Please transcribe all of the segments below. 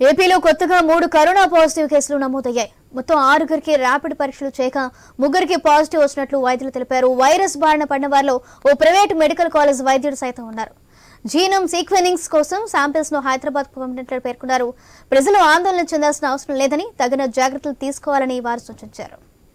ఏపీలో కొత్తగా మూడు కరోనా పాజిటివ్ కేసులు నమోదయ్యాయి మొత్తం ఆరుగురికి ర్యాపిడ్ పరీక్షలు చేయక ముగ్గురికి పాజిటివ్ వచ్చినట్లు వైద్యులు తెలిపారు వైరస్ బారిన పడిన వారిలో ఓ ప్రైవేట్ మెడికల్ కాలేజ్ వైద్యుడు సైతం ఉన్నారు జీనోమ్ సీక్వెనింగ్స్ కోసం శాంపిల్స్ ను హైదరాబాద్ పంపినట్లు పేర్కొన్నారు ప్రజలు ఆందోళన చెందాల్సిన అవసరం లేదని తగిన జాగ్రత్తలు తీసుకోవాలని వారు సూచించారు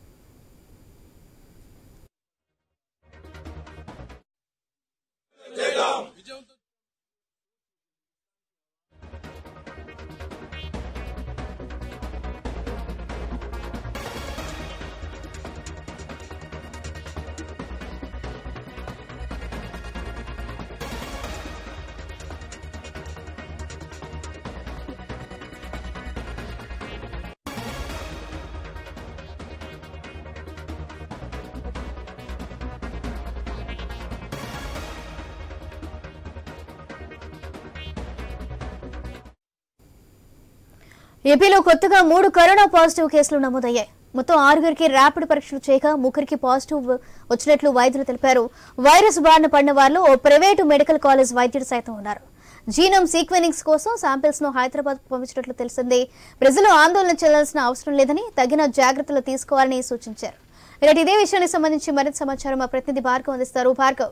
ఏపీలో కొత్తగా మూడు కరోనా పాజిటివ్ కేసులు నమోదయ్యాయి మొత్తం ఆరుగురికి ర్యాపిడ్ పరీక్షలు చేయగా ముగ్గురికి పాజిటివ్ వచ్చినట్లు వైద్యులు తెలిపారు వైరస్ బారిన పడిన వారిలో ఓ ప్రైవేటు మెడికల్ కాలేజ్ వైద్యుడు సైతం ఉన్నారు జీనోమ్ సీక్వెనింగ్స్ కోసం శాంపిల్స్ ను హైదరాబాద్ పంపించినట్లు తెలిసింది ప్రజలు ఆందోళన చెందాల్సిన అవసరం లేదని తగిన జాగ్రత్తలు తీసుకోవాలని సూచించారు రేపు ఇదే విషయానికి సంబంధించి మరింత సమాచారం మా ప్రతినిధి భార్గవ్ అందిస్తారు భార్గవ్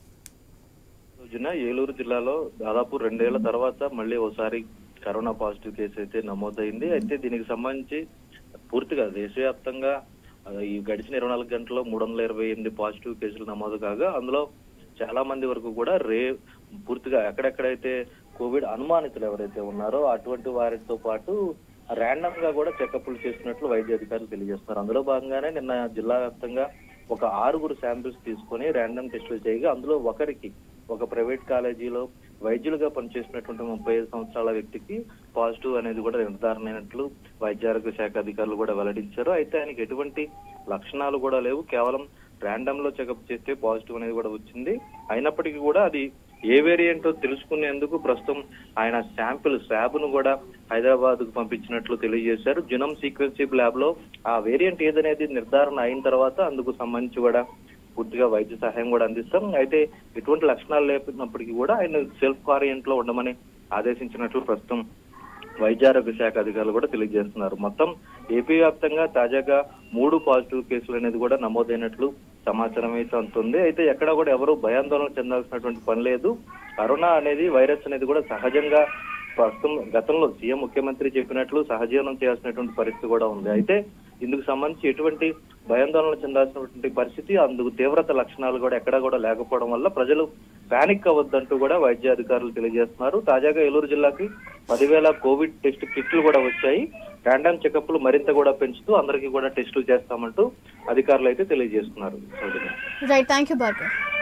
రోజున ఏలూరు జిల్లాలో దాదాపు రెండేళ్ల తర్వాత మళ్ళీ ఒకసారి కరోనా పాజిటివ్ కేసు అయితే నమోదైంది అయితే దీనికి సంబంధించి పూర్తిగా దేశవ్యాప్తంగా ఆ, ఈ గడిచిన ఇరవై నాలుగు గంటల్లో మూడు వందల ఇరవై ఎనిమిది పాజిటివ్ కేసులు నమోదు కాగా అందులో చాలా మంది వరకు కూడా రే పూర్తిగా ఎక్కడెక్కడైతే కోవిడ్ అనుమానితులు ఎవరైతే ఉన్నారో అటువంటి వారితో పాటు ర్యాండమ్ గా కూడా చెకప్లు చేస్తున్నట్లు వైద్య అధికారులు తెలియజేస్తున్నారు అందులో భాగంగానే నిన్న జిల్లా వ్యాప్తంగా ఒక ఆరుగురు శాంపిల్స్ తీసుకొని ర్యాండమ్ టెస్టులు చేయగా అందులో ఒకరికి ఒక ప్రైవేట్ కాలేజీలో వైద్యులుగా పనిచేసినటువంటి ముప్పై ఐదు సంవత్సరాల వ్యక్తికి పాజిటివ్ అనేది కూడా నిర్ధారణ అయినట్లు వైద్య ఆరోగ్య శాఖ అధికారులు కూడా వెల్లడించారు అయితే ఆయనకి ఎటువంటి లక్షణాలు కూడా లేవు కేవలం ర్యాండమ్ లో చెకప్ చేస్తే పాజిటివ్ అనేది కూడా వచ్చింది అయినప్పటికీ కూడా అది ఏ వేరియంటో తెలుసుకునేందుకు ప్రస్తుతం ఆయన శాంపిల్ స్వాబ్ ను కూడా హైదరాబాద్ కు పంపించినట్లు తెలియజేశారు జినోమ్ సీక్వెన్సింగ్ ల్యాబ్ లో ఆ వేరియంట్ ఏదనేది నిర్ధారణ అయిన తర్వాత అందుకు సంబంధించి కూడా పూర్తిగా వైద్య సహాయం కూడా అందిస్తాం అయితే ఎటువంటి లక్షణాలు లేనప్పటికీ కూడా ఆయన సెల్ఫ్ క్వారంటైన్ లో ఉండమని ఆదేశించినట్లు ప్రస్తుతం వైద్యారోగ్య శాఖ అధికారులు కూడా తెలియజేస్తున్నారు మొత్తం ఏపీ వ్యాప్తంగా తాజాగా మూడు పాజిటివ్ కేసులు అనేది కూడా నమోదైనట్లు సమాచారం అయితే అందుతుంది అయితే ఎక్కడ కూడా ఎవరు భయాందోళన చెందాల్సినటువంటి పని లేదు కరోనా అనేది వైరస్ అనేది కూడా సహజంగా ప్రస్తుతం గతంలో సీఎం ముఖ్యమంత్రి చెప్పినట్లు సహజీవనం చేయాల్సినటువంటి పరిస్థితి కూడా ఉంది అయితే ఇందుకు సంబంధించి ఎటువంటి భయాందోళన చెందాల్సినటువంటి పరిస్థితి అందుకు తీవ్రత లక్షణాలు కూడా ఎక్కడా కూడా లేకపోవడం వల్ల ప్రజలు పానిక్ అవ్వద్దంటూ కూడా వైద్య అధికారులు తెలియజేస్తున్నారు తాజాగా ఏలూరు జిల్లాకి పదివేల కోవిడ్ టెస్ట్ కిట్లు కూడా వచ్చాయి ర్యాండమ్ చెకప్లు మరింత కూడా పెంచుతూ అందరికీ కూడా టెస్టులు చేస్తామంటూ అధికారులు అయితే తెలియజేస్తున్నారు రైట్ థ్యాంక్ యూ భార్గవ్